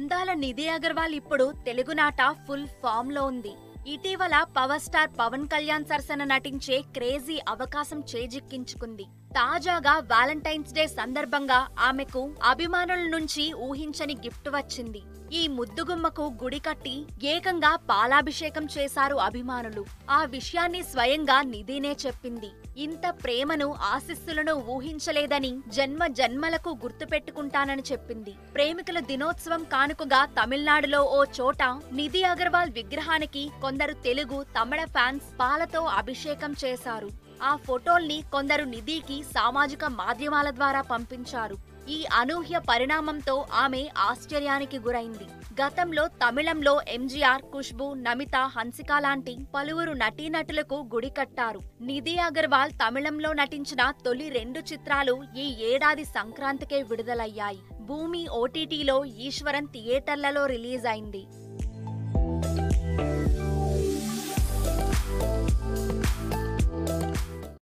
అందాల నిధి అగర్వాల్ ఇప్పుడు తెలుగునాట ఫుల్ ఫామ్ లో ఉంది ఇటీవల పవర్ స్టార్ పవన్ కళ్యాణ్ సరసన నటించే క్రేజీ అవకాశం చేజిక్కించుకుంది తాజాగా వ్యాలంటైన్స్ డే సందర్భంగా ఆమెకు అభిమానుల నుంచి ఊహించని గిఫ్ట్ వచ్చింది ఈ ముద్దుగుమ్మకు గుడి కట్టి ఏకంగా పాలాభిషేకం చేశారు అభిమానులు ఆ విషయాన్ని స్వయంగా నిధినే చెప్పింది ఇంత ప్రేమను ఆశిస్సులను ఊహించలేదని జన్మ జన్మలకు గుర్తుపెట్టుకుంటానని చెప్పింది ప్రేమికుల దినోత్సవం కానుకగా తమిళనాడులో ఓ చోట నిధి అగర్వాల్ విగ్రహానికి కొందరు తెలుగు తమిళ ఫ్యాన్స్ పాలతో అభిషేకం చేశారు ఆ ఫోటోల్ని కొందరు నిధికి సామాజిక మాధ్యమాల ద్వారా పంపించారు ఈ అనూహ్య పరిణామంతో ఆమె ఆశ్చర్యానికి గురైంది గతంలో తమిళంలో ఎంజీఆర్ ఖుష్బు నమిత హన్సిక లాంటి పలువురు నటీనటులకు గుడి కట్టారు నిధి అగర్వాల్ తమిళంలో నటించిన తొలి రెండు చిత్రాలు ఈ ఏడాది సంక్రాంతికే విడుదలయ్యాయి భూమి ఓటీటీలో ఈశ్వరన్ థియేటర్లలో రిలీజ్ అయింది